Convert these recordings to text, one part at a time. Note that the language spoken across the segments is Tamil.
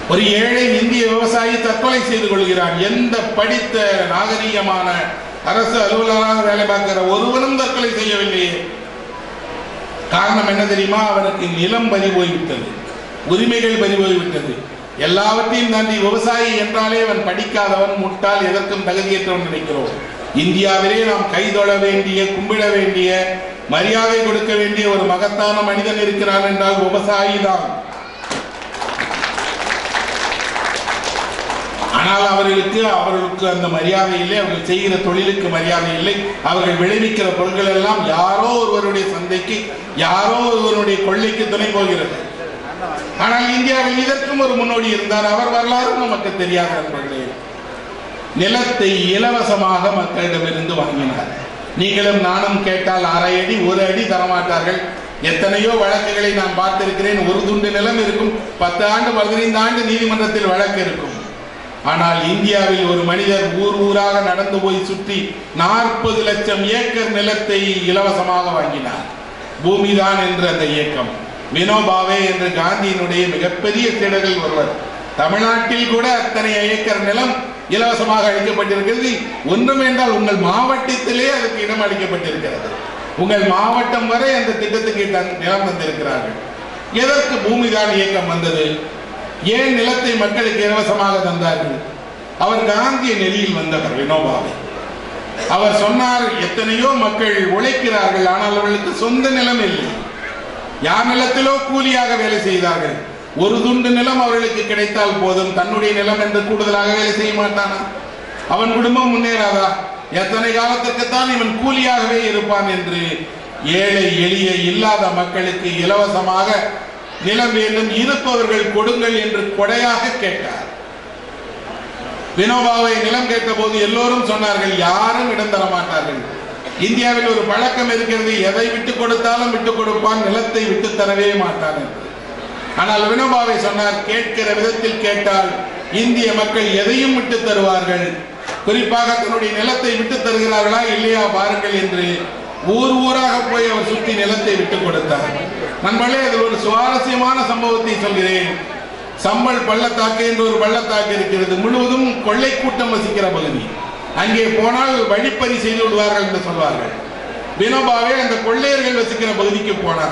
ஒரு ஏழை இந்திய விவசாயி தற்கொலை செய்து கொள்கிறான் எந்த படித்த நாகரீகமான அரசு அலுவலராக வேலை பார்க்கிற ஒருவனும் தற்கொலை செய்யவில்லையே காரணம் என்ன தெரியுமா அவனுக்கு நிலம் பறி போய்விட்டது உரிமைகள் பறி போய்விட்டது எல்லாவற்றையும் தாண்டி விவசாயி என்றாலே அவன் படிக்காதவன் முட்டாள் எதற்கும் தகுதியற்றவன் நினைக்கிறோம் இந்தியாவிலே நாம் கைதொழ வேண்டிய கும்பிட வேண்டிய மரியாதை கொடுக்க வேண்டிய ஒரு மகத்தான மனிதன் இருக்கிறான் என்றால் விவசாயி தான் ஆனால் அவர்களுக்கு அவர்களுக்கு அந்த மரியாதை இல்லை அவர்கள் செய்கிற தொழிலுக்கு மரியாதை இல்லை அவர்கள் விளைவிக்கிற பொருட்கள் எல்லாம் யாரோ ஒருவருடைய சந்தைக்கு யாரோ ஒருவருடைய கொள்ளைக்கு துணை போகிறது ஆனால் இந்தியாவில் இதற்கும் ஒரு முன்னோடி இருந்தார் அவர் வரலாறு நமக்கு தெரியாத நண்பர்களே நிலத்தை இலவசமாக மக்களிடமிருந்து வாங்கினார் நீங்களும் நானும் கேட்டால் அரை அடி ஒரு அடி தரமாட்டார்கள் எத்தனையோ வழக்குகளை நான் பார்த்திருக்கிறேன் ஒரு துண்டு நிலம் இருக்கும் பத்து ஆண்டு பதினைந்து ஆண்டு நீதிமன்றத்தில் வழக்கு இருக்கும் ஆனால் இந்தியாவில் ஒரு மனிதர் ஊர் ஊராக நடந்து போய் சுற்றி நாற்பது லட்சம் ஏக்கர் நிலத்தை இலவசமாக வாங்கினார் பூமிதான் என்ற அந்த இயக்கம் வினோபாவே என்ற காந்தியினுடைய மிகப்பெரிய சீடர்கள் ஒருவர் தமிழ்நாட்டில் கூட அத்தனை ஏக்கர் நிலம் இலவசமாக அளிக்கப்பட்டிருக்கிறது ஒன்றும் என்றால் உங்கள் மாவட்டத்திலே அதுக்கு இடம் அளிக்கப்பட்டிருக்கிறது உங்கள் மாவட்டம் வரை அந்த திட்டத்துக்கு தன் நிலம் தந்திருக்கிறார்கள் எதற்கு பூமிதான் இயக்கம் வந்தது ஏன் நிலத்தை மக்களுக்கு இலவசமாக தந்தார்கள் அவர் காந்திய நெறியில் வந்தவர் வினோபாவை அவர் சொன்னார் எத்தனையோ மக்கள் உழைக்கிறார்கள் ஆனால் அவர்களுக்கு சொந்த நிலம் இல்லை யார் நிலத்திலோ கூலியாக வேலை செய்தார்கள் ஒரு துண்டு நிலம் அவர்களுக்கு கிடைத்தால் போதும் தன்னுடைய நிலம் என்று கூடுதலாக வேலை செய்ய மாட்டானா அவன் குடும்பம் முன்னேறாதா எத்தனை காலத்திற்குத்தான் இவன் கூலியாகவே இருப்பான் என்று ஏழை எளிய இல்லாத மக்களுக்கு இலவசமாக நிலம் வேண்டும் இருப்பவர்கள் கொடுங்கள் என்று கொடையாக கேட்டார் வினோபாவை நிலம் கேட்டபோது எல்லோரும் சொன்னார்கள் யாரும் இடம் தர மாட்டார்கள் இந்தியாவில் ஒரு பழக்கம் இருக்கிறது எதை விட்டு கொடுத்தாலும் விட்டு கொடுப்பான் நிலத்தை விட்டு தரவே மாட்டான் என்று ஆனால் வினோபாவை சொன்னார் கேட்கிற விதத்தில் கேட்டால் இந்திய மக்கள் எதையும் விட்டு தருவார்கள் குறிப்பாக தன்னுடைய நிலத்தை விட்டு தருகிறார்களா இல்லையா பாருங்கள் என்று ஊர் ஊராக போய் அவர் சுற்றி நிலத்தை விட்டு கொடுத்தார் நண்பர்களே அதில் ஒரு சுவாரஸ்யமான சம்பவத்தை சொல்கிறேன் சம்பல் பள்ளத்தாக்கு என்று ஒரு பள்ளத்தாக்கு இருக்கிறது முழுவதும் கொள்ளை கூட்டம் வசிக்கிற பகுதி அங்கே போனால் வழிப்பறி செய்து விடுவார்கள் என்று சொல்வார்கள் வினோபாவே அந்த கொள்ளையர்கள் வசிக்கிற பகுதிக்கு போனார்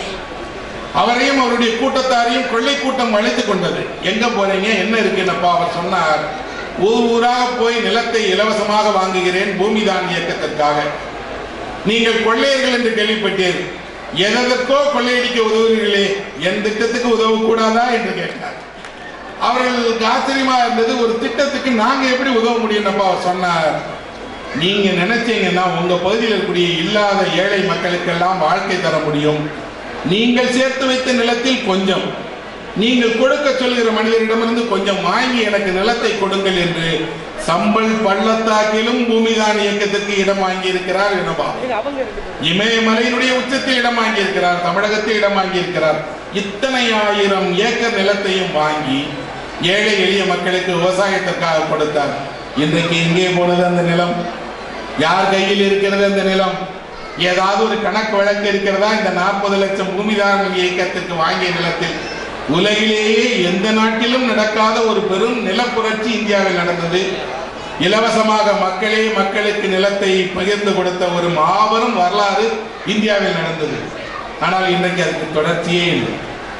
அவரையும் அவருடைய கூட்டத்தாரையும் கொள்ளை கூட்டம் அழைத்துக் கொண்டது எங்க போறீங்க என்ன இருக்குன்னப்பா அவர் சொன்னார் ஊர் ஊராக போய் நிலத்தை இலவசமாக வாங்குகிறேன் பூமிதான் இயக்கத்திற்காக நீங்கள் கொள்ளையர்கள் என்று கேள்விப்பட்டீர் எதற்கோ கொள்ளையடிக்க உதவுகிறீர்களே என் திட்டத்துக்கு உதவக்கூடாதா என்று கேட்டார் அவர்களுக்கு ஆச்சரியமா இருந்தது ஒரு திட்டத்துக்கு நாங்க எப்படி உதவ முடியும்னப்பா அவர் சொன்னார் நீங்க நினைச்சீங்கன்னா உங்க பகுதியில் இருக்கக்கூடிய இல்லாத ஏழை மக்களுக்கெல்லாம் வாழ்க்கை தர முடியும் நீங்கள் சேர்த்து வைத்த நிலத்தில் கொஞ்சம் நீங்கள் கொடுக்க சொல்கிற மனிதரிடமிருந்து கொஞ்சம் வாங்கி எனக்கு நிலத்தை கொடுங்கள் என்று சம்பல் பள்ளத்தாக்கிலும் பூமிதான் இயக்கத்திற்கு இடம் வாங்கி இருக்கிறார் வினோபா இமயமலையினுடைய உச்சத்தில் இடம் வாங்கி இருக்கிறார் தமிழகத்தில் இடம் வாங்கி இருக்கிறார் இத்தனை ஆயிரம் ஏக்கர் நிலத்தையும் வாங்கி ஏழை எளிய மக்களுக்கு விவசாயத்திற்காக கொடுத்தார் இன்றைக்கு எங்கே போனது அந்த நிலம் யார் கையில் இருக்கிறது அந்த நிலம் ஏதாவது ஒரு கணக்கு வழக்கு இருக்கிறதா இந்த நாற்பது லட்சம் பூமிதான இயக்கத்திற்கு வாங்கிய நிலத்தில் உலகிலேயே எந்த நாட்டிலும் நடக்காத ஒரு பெரும் நிலப்புரட்சி இந்தியாவில் நடந்தது இலவசமாக மக்களே மக்களுக்கு நிலத்தை பகிர்ந்து கொடுத்த ஒரு மாபெரும் வரலாறு இந்தியாவில் நடந்தது ஆனால் இன்றைக்கு அதுக்கு தொடர்ச்சியே இல்லை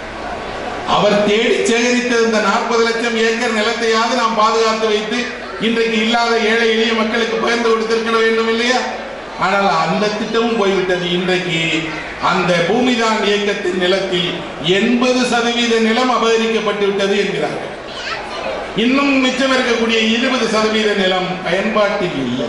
அவர் தேடி சேகரித்த இந்த நாற்பது லட்சம் ஏக்கர் நிலத்தையாவது நாம் பாதுகாத்து வைத்து இன்றைக்கு இல்லாத ஏழை எளிய மக்களுக்கு பகிர்ந்து கொடுத்திருக்க வேண்டும் இல்லையா ஆனால் அந்த திட்டமும் போய்விட்டது இன்றைக்கு அந்த பூமிதான் இயக்கத்தின் நிலத்தில் எண்பது சதவீத நிலம் அபகரிக்கப்பட்டு விட்டது என்கிறார்கள் இன்னும் மிச்சம் இருக்கக்கூடிய இருபது சதவீத நிலம் பயன்பாட்டில் இல்லை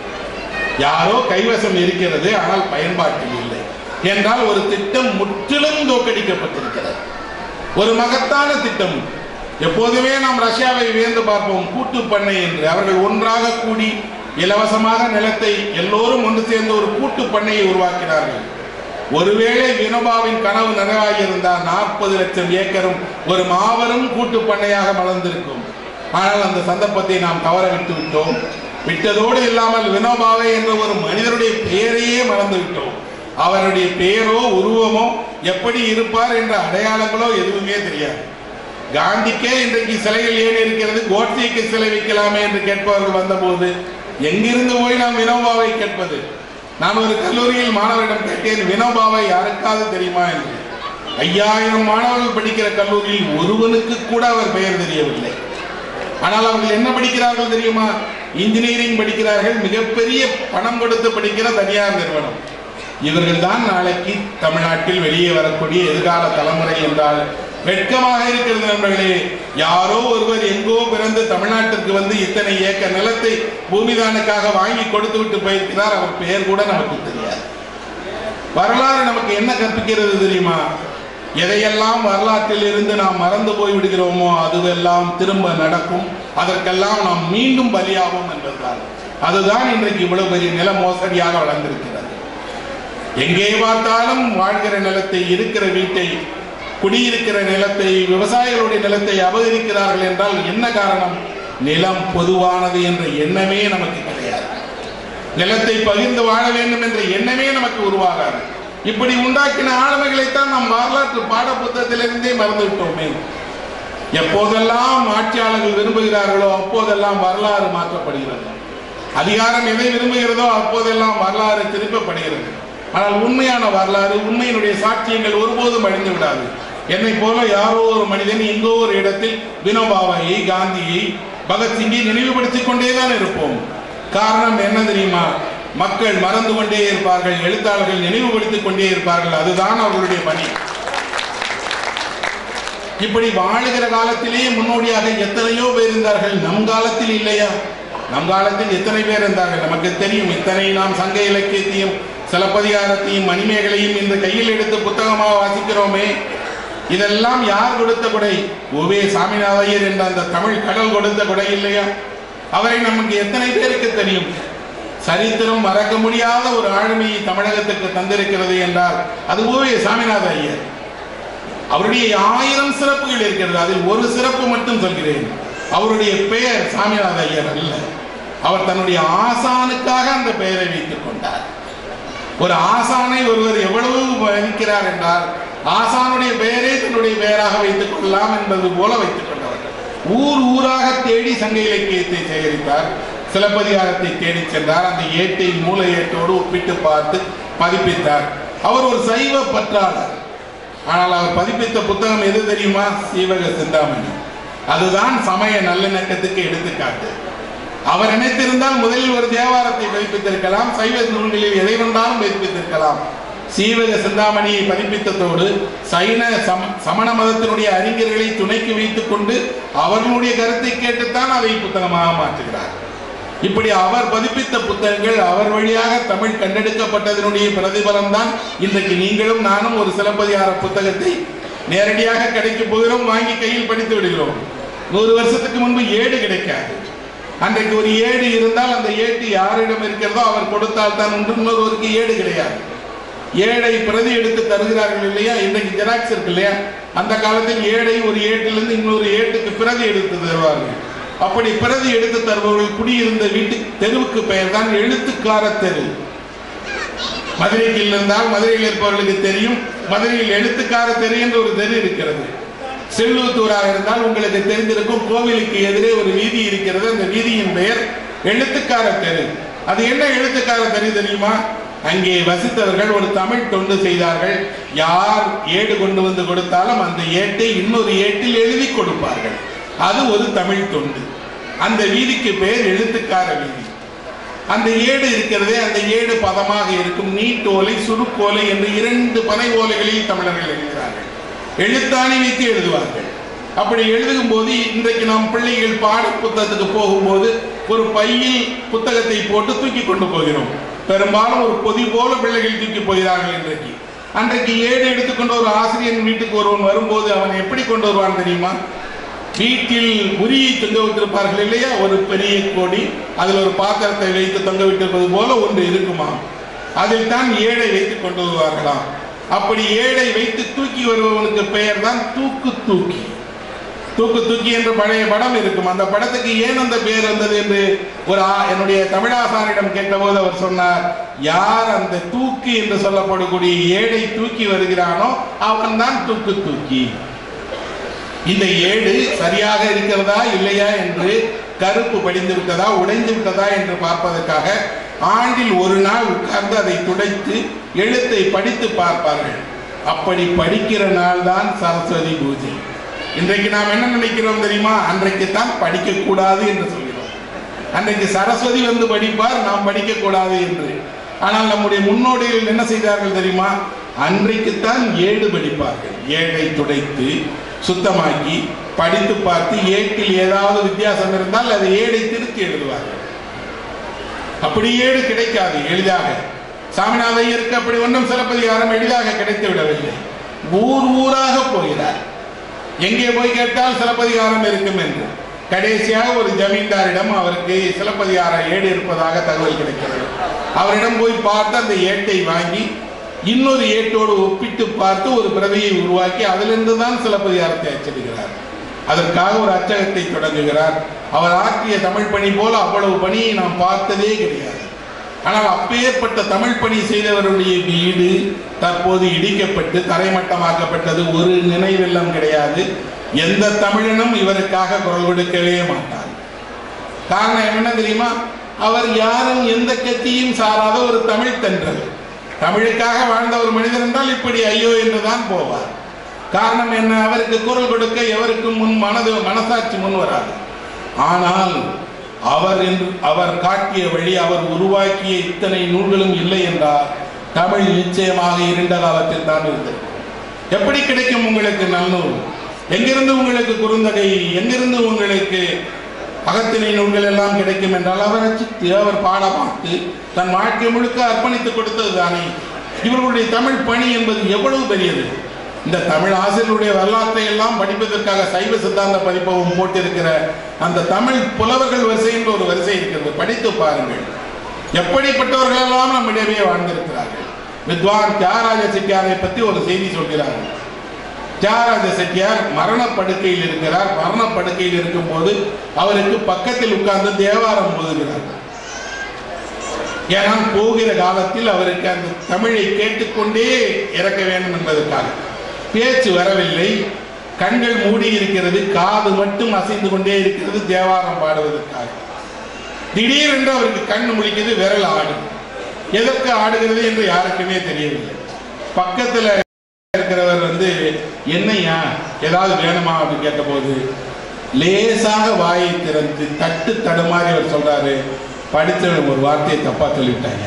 யாரோ கைவசம் இருக்கிறது ஆனால் பயன்பாட்டில் இல்லை என்றால் ஒரு திட்டம் முற்றிலும் தோற்கடிக்கப்பட்டிருக்கிறது ஒரு மகத்தான திட்டம் எப்போதுமே நாம் ரஷ்யாவை வியந்து பார்ப்போம் கூட்டு பண்ணை என்று அவர்கள் ஒன்றாக கூடி இலவசமாக நிலத்தை எல்லோரும் ஒன்று சேர்ந்து ஒரு கூட்டு பண்ணையை உருவாக்கினார்கள் ஒருவேளை வினோபாவின் கனவு நிறைவாகி இருந்தால் நாற்பது லட்சம் ஏக்கரும் ஒரு மாபெரும் கூட்டு பண்ணையாக மலர்ந்திருக்கும் ஆனால் அந்த சந்தர்ப்பத்தை நாம் தவற விட்டு விட்டோம் விட்டதோடு இல்லாமல் வினோபாவை என்ற ஒரு மனிதருடைய பெயரையே மறந்து விட்டோம் அவருடைய பெயரோ உருவமோ எப்படி இருப்பார் என்ற அடையாளங்களோ எதுவுமே தெரியாது காந்திக்கே இன்றைக்கு சிலைகள் ஏன் இருக்கிறது கோட்சேக்கு சிலை வைக்கலாமே என்று கேட்பவர்கள் வந்தபோது எங்கிருந்து போய் நாம் வினோபாவை கேட்பது நான் ஒரு கல்லூரியில் மாணவரிடம் கேட்டேன் வினோபாவை யாருக்காவது தெரியுமா என்று ஐயாயிரம் மாணவர்கள் படிக்கிற கல்லூரியில் ஒருவனுக்கு கூட அவர் பெயர் தெரியவில்லை ஆனால் அவர்கள் என்ன படிக்கிறார்கள் தெரியுமா இன்ஜினியரிங் படிக்கிறார்கள் மிகப்பெரிய பணம் கொடுத்து படிக்கிற தனியார் நிறுவனம் இவர்கள் தான் நாளைக்கு தமிழ்நாட்டில் வெளியே வரக்கூடிய எதிர்கால தலைமுறை என்றால் வெட்கமாக இருக்கிறது நண்பர்களே யாரோ ஒருவர் எங்கோ பிறந்து தமிழ்நாட்டிற்கு வந்து இத்தனை ஏக்கர் நிலத்தை பூமிதானுக்காக வாங்கி கொடுத்து விட்டு போயிருக்கிறார் அவர் பெயர் கூட நமக்கு தெரியாது வரலாறு நமக்கு என்ன கற்பிக்கிறது தெரியுமா எதையெல்லாம் வரலாற்றில் இருந்து நாம் மறந்து போய் விடுகிறோமோ அதுவெல்லாம் திரும்ப நடக்கும் அதற்கெல்லாம் நாம் மீண்டும் பலியாகும் என்பதுதான் அதுதான் இன்றைக்கு இவ்வளவு பெரிய நில மோசடியாக வளர்ந்திருக்கிறது எங்கே பார்த்தாலும் வாழ்கிற நிலத்தை இருக்கிற வீட்டை குடியிருக்கிற நிலத்தை விவசாயிகளுடைய நிலத்தை அபகரிக்கிறார்கள் என்றால் என்ன காரணம் நிலம் பொதுவானது என்ற எண்ணமே நமக்கு கிடையாது நிலத்தை பகிர்ந்து வாழ வேண்டும் என்ற எண்ணமே நமக்கு உருவாகாது இப்படி உண்டாக்கின ஆளுமைகளைத்தான் நாம் வரலாற்று பாட புத்தகத்திலிருந்தே மறந்து விட்டோமே எப்போதெல்லாம் ஆட்சியாளர்கள் விரும்புகிறார்களோ அப்போதெல்லாம் வரலாறு மாற்றப்படுகிறது அதிகாரம் எதை விரும்புகிறதோ அப்போதெல்லாம் வரலாறு திருப்பப்படுகிறது ஆனால் உண்மையான வரலாறு உண்மையினுடைய சாட்சியங்கள் ஒருபோதும் அழிந்து விடாது என்னை போல யாரோ ஒரு மனிதன் எங்கோ ஒரு இடத்தில் வினோபாவையை காந்தியை பகத்சிங்கை நினைவுபடுத்திக் கொண்டேதான் இருப்போம் காரணம் என்ன தெரியுமா மக்கள் மறந்து கொண்டே இருப்பார்கள் எழுத்தாளர்கள் நினைவுபடுத்திக் கொண்டே இருப்பார்கள் அதுதான் அவர்களுடைய பணி இப்படி வாழுகிற காலத்திலேயே முன்னோடியாக எத்தனையோ பேர் இருந்தார்கள் நம் காலத்தில் இல்லையா நம் காலத்தில் எத்தனை பேர் இருந்தார்கள் நமக்கு தெரியும் இத்தனை நாம் சங்க இலக்கியத்தையும் சிலப்பதிகாரத்தையும் மணிமேகலையும் இந்த கையில் எடுத்து புத்தகமாக வாசிக்கிறோமே இதெல்லாம் யார் கொடுத்த கொடை ஓவே சாமிநாதையர் என்ற அந்த தமிழ் கடல் கொடுத்த கொடை இல்லையா அவரை நமக்கு எத்தனை பேருக்கு தெரியும் சரித்திரம் மறக்க முடியாத ஒரு ஆளுமையை தமிழகத்துக்கு தந்திருக்கிறது என்றால் அது ஓவே சாமிநாத ஐயர் அவருடைய ஆயிரம் சிறப்புகள் இருக்கிறது அதில் ஒரு சிறப்பு மட்டும் சொல்கிறேன் அவருடைய பெயர் சாமிநாத ஐயர் அல்ல அவர் தன்னுடைய ஆசானுக்காக அந்த பெயரை வைத்துக் கொண்டார் ஒரு ஆசானை ஒருவர் எவ்வளவு மதிக்கிறார் என்றால் ஆசானுடைய பெயரை தன்னுடைய பெயராக வைத்துக் கொள்ளலாம் என்பது போல வைத்துக் கொண்டவர் ஊர் ஊராக தேடி சங்க இலக்கியத்தை சேகரித்தார் சிலப்பதிகாரத்தை தேடி சென்றார் அந்த ஏட்டை மூல ஏட்டோடு ஒப்பிட்டு பார்த்து பதிப்பித்தார் அவர் ஒரு சைவ பற்றாளர் ஆனால் அவர் பதிப்பித்த புத்தகம் எது தெரியுமா சீவக சிந்தாமணி அதுதான் சமய நல்லிணக்கத்துக்கு எடுத்துக்காட்டு அவர் நினைத்திருந்தால் முதலில் ஒரு தேவாரத்தை பதிப்பித்திருக்கலாம் சைவ நூல்களில் எதை வந்தாலும் பதிப்பித்திருக்கலாம் சீவக சிந்தாமணியை பதிப்பித்ததோடு சைன சம சமண மதத்தினுடைய அறிஞர்களை துணைக்கு வைத்துக் கொண்டு அவர்களுடைய கருத்தை கேட்டுத்தான் அதை புத்தகமாக மாற்றுகிறார் இப்படி அவர் பதிப்பித்த புத்தகங்கள் அவர் வழியாக தமிழ் கண்டெடுக்கப்பட்டதனுடைய பிரதிபலம் தான் இன்றைக்கு நீங்களும் நானும் ஒரு சிலப்பதிகார புத்தகத்தை நேரடியாக கிடைக்க போகிறோம் வாங்கி கையில் படித்து விடுகிறோம் நூறு வருஷத்துக்கு முன்பு ஏடு கிடைக்காது அன்றைக்கு ஒரு ஏடு இருந்தால் அந்த ஏட்டு யாரிடம் இருக்கிறதோ அவர் கொடுத்தால் தான் உண்டு இன்னொருவருக்கு ஏடு கிடையாது ஏடை பிரதி எடுத்து தருகிறார்கள் இல்லையா இன்றைக்கு ஜெராக்ஸ் இருக்கு இல்லையா அந்த காலத்தில் ஏடை ஒரு ஏட்டிலிருந்து இன்னொரு ஏட்டுக்கு பிரதி எடுத்து தருவார்கள் அப்படி பிரதி எடுத்து தருபவர்கள் குடியிருந்த வீட்டு தெருவுக்கு பெயர் தான் எழுத்துக்கார தெரு மதுரையில் இருந்தால் மதுரையில் இருப்பவர்களுக்கு தெரியும் மதுரையில் எழுத்துக்கார தெரு என்று ஒரு தெரு இருக்கிறது செல்லூத்தூராக இருந்தால் உங்களுக்கு தெரிந்திருக்கும் கோவிலுக்கு எதிரே ஒரு வீதி இருக்கிறது அந்த வீதியின் பெயர் எழுத்துக்கார தெரு அது என்ன எழுத்துக்கார தெரு தெரியுமா அங்கே வசித்தவர்கள் ஒரு தமிழ் தொண்டு செய்தார்கள் யார் ஏடு கொண்டு வந்து கொடுத்தாலும் அந்த ஏட்டை இன்னொரு ஏட்டில் எழுதி கொடுப்பார்கள் அது ஒரு தமிழ் தொண்டு அந்த வீதிக்கு பெயர் எழுத்துக்கார வீதி அந்த ஏடு இருக்கிறதே அந்த ஏடு பதமாக இருக்கும் நீட்டோலை சுருக்கோலை என்று இரண்டு பனை ஓலைகளில் தமிழர்கள் எழுதுகிறார்கள் எழுத்தாணி வைத்து எழுதுவார்கள் அப்படி எழுதும் போது இன்றைக்கு நாம் பிள்ளைகள் பாட புத்தகத்துக்கு போகும்போது ஒரு பையில் புத்தகத்தை போட்டு தூக்கி கொண்டு போகிறோம் பெரும்பாலும் ஒரு பொதி போல பிள்ளைகள் தூக்கி போகிறார்கள் இன்றைக்கு அன்றைக்கு ஏடு எடுத்துக்கொண்டு ஒரு ஆசிரியர் வீட்டுக்கு ஒருவன் வரும்போது அவன் எப்படி கொண்டு வருவான் தெரியுமா வீட்டில் உரியை தொங்க விட்டிருப்பார்கள் இல்லையா ஒரு பெரிய கோடி அதில் ஒரு பாத்திரத்தை வைத்து தொங்க விட்டிருப்பது போல ஒன்று இருக்குமா அதில் தான் ஏடை வைத்து கொண்டு வருவார்களாம் அப்படி ஏடை வைத்து தூக்கி வருபவனுக்கு பெயர் தான் தூக்கு தூக்கி தூக்கு தூக்கி என்ற பழைய படம் இருக்கும் அந்த படத்துக்கு ஏன் அந்த பெயர் வந்தது என்று ஒரு ஆ- என்னுடைய தமிழாசாரியிடம் கேட்டபோது அவர் சொன்னார் யார் அந்த தூக்கு என்று சொல்லப்படக்கூடிய ஏடை தூக்கி வருகிறானோ அவன் தான் தூக்கு தூக்கி இந்த ஏடு சரியாக இருக்கிறதா இல்லையா என்று கருப்பு படிந்து விட்டதா உடைந்து விட்டதா என்று பார்ப்பதற்காக ஆண்டில் ஒரு நாள் உட்கார்ந்து அதை துடைத்து எழுத்தை படித்து பார்ப்பார்கள் அப்படி படிக்கிற நாள் தான் சரஸ்வதி பூஜை இன்றைக்கு நாம் என்ன நினைக்கிறோம் தெரியுமா அன்றைக்கு தான் படிக்க கூடாது என்று சொல்கிறோம் அன்றைக்கு சரஸ்வதி வந்து படிப்பார் நாம் படிக்க கூடாது என்று ஆனால் நம்முடைய முன்னோடிகள் என்ன செய்தார்கள் தெரியுமா அன்றைக்குத்தான் ஏடு படிப்பார்கள் ஏடை துடைத்து சுத்தமாக்கி படித்து பார்த்து ஏட்டில் ஏதாவது வித்தியாசம் இருந்தால் அதை ஏடை திருத்தி எழுதுவார்கள் அப்படி ஏடு கிடைக்காது எளிதாக சாமிநாத ஐயருக்கு அப்படி ஒன்றும் சிலப்பதிகாரம் எளிதாக கிடைத்து விடவில்லை ஊர் ஊராக போகிறார் எங்கே போய் கேட்டால் சிலப்பதிகாரம் இருக்கும் என்று கடைசியாக ஒரு ஜமீன்தாரிடம் அவருக்கு சிலப்பதிகார ஏடு இருப்பதாக தகவல் கிடைக்கிறது அவரிடம் போய் பார்த்து அந்த ஏட்டை வாங்கி இன்னொரு ஏட்டோடு ஒப்பிட்டு பார்த்து ஒரு பிரதியை உருவாக்கி அதிலிருந்து தான் சிலப்பதிகாரத்தை அச்சிடுகிறார் அதற்காக ஒரு அச்சகத்தை தொடங்குகிறார் அவர் ஆற்றிய தமிழ் பணி போல அவ்வளவு பணியை நாம் பார்த்ததே கிடையாது ஆனால் அப்பேற்பட்ட தமிழ் பணி செய்தவருடைய வீடு தற்போது இடிக்கப்பட்டு தரைமட்டமாக்கப்பட்டது ஒரு நினைவெல்லம் கிடையாது எந்த தமிழனும் இவருக்காக குரல் கொடுக்கவே மாட்டார் காரணம் என்ன தெரியுமா அவர் யாரும் எந்த கட்சியும் சாராத ஒரு தமிழ் தென்றல் தமிழுக்காக வாழ்ந்த ஒரு மனிதர் என்றால் இப்படி ஐயோ என்றுதான் போவார் காரணம் என்ன அவருக்கு குரல் கொடுக்க எவருக்கும் முன் மனது மனசாட்சி முன் வராது ஆனால் அவர் என்று அவர் காட்டிய வழி அவர் உருவாக்கிய இத்தனை நூல்களும் இல்லை என்றால் தமிழ் நிச்சயமாக இருண்ட காலத்தில் தான் இருந்தது எப்படி கிடைக்கும் உங்களுக்கு நன்னூல் எங்கிருந்து உங்களுக்கு குறுந்தகை எங்கிருந்து உங்களுக்கு அகத்திணை நூல்கள் எல்லாம் கிடைக்கும் என்றால் அவர் ரசித்து அவர் பாட பார்த்து தன் வாழ்க்கை முழுக்க அர்ப்பணித்து கொடுத்தது தானே இவர்களுடைய தமிழ் பணி என்பது எவ்வளவு பெரியது இந்த தமிழ் ஆசிரியருடைய வரலாற்றை எல்லாம் படிப்பதற்காக சைவ சித்தாந்த பதிப்பகம் போட்டிருக்கிற அந்த தமிழ் புலவர்கள் வரிசை என்று ஒரு வரிசை இருக்கிறது படித்து பாருங்கள் எப்படிப்பட்டவர்கள் எல்லாம் நம்மிடமே வாழ்ந்திருக்கிறார்கள் வித்வான் தியாகராஜ செட்டியாரை பற்றி ஒரு செய்தி சொல்கிறார்கள் தியாகராஜ செட்டியார் மரணப்படுக்கையில் இருக்கிறார் மரணப்படுக்கையில் இருக்கும்போது அவருக்கு பக்கத்தில் உட்கார்ந்து தேவாரம் போதுகிறார் ஏனால் போகிற காலத்தில் அவருக்கு அந்த தமிழை கேட்டுக்கொண்டே இறக்க வேண்டும் என்பதற்காக பேச்சு வரவில்லை கண்கள் மூடி இருக்கிறது காது மட்டும் அசைந்து கொண்டே இருக்கிறது தேவாரம் பாடுவதற்காக திடீரென்று அவருக்கு கண் முழிக்குது விரல் ஆடும் எதற்கு ஆடுகிறது என்று யாருக்குமே தெரியவில்லை பக்கத்துல இருக்கிறவர் வந்து என்னையா ஏதாவது வேணுமா அப்படின்னு கேட்டபோது லேசாக வாயை திறந்து தட்டு தடுமாறி அவர் சொல்றாரு படித்தவன் ஒரு வார்த்தையை தப்பா சொல்லிவிட்டாங்க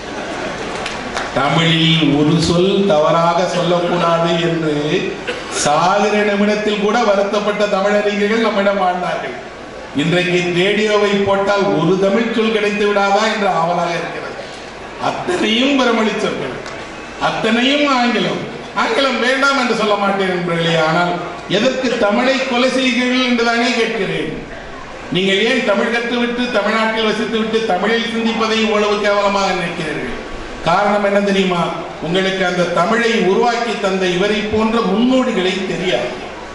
தமிழில் ஒரு சொல் தவறாக சொல்லக்கூடாது என்று சாகிற நிமிடத்தில் கூட வருத்தப்பட்ட தமிழறிஞர்கள் நம்மிடம் வாழ்ந்தார்கள் இன்றைக்கு ரேடியோவை போட்டால் ஒரு தமிழ் சொல் கிடைத்து விடாதா என்று ஆவலாக இருக்கிறது அத்தனையும் பிரமொழி சொற்கள் அத்தனையும் ஆங்கிலம் ஆங்கிலம் வேண்டாம் என்று சொல்ல மாட்டேன் என்பர்களே ஆனால் எதற்கு தமிழை கொலை செய்கிறீர்கள் என்றுதானே கேட்கிறேன் நீங்கள் ஏன் தமிழ் கற்றுவிட்டு தமிழ்நாட்டில் வசித்து விட்டு தமிழில் சிந்திப்பதை இவ்வளவு கேவலமாக நினைக்கிறீர்கள் காரணம் என்ன தெரியுமா உங்களுக்கு அந்த தமிழை உருவாக்கி தந்த இவரை போன்ற முன்னோடிகளை தெரியாது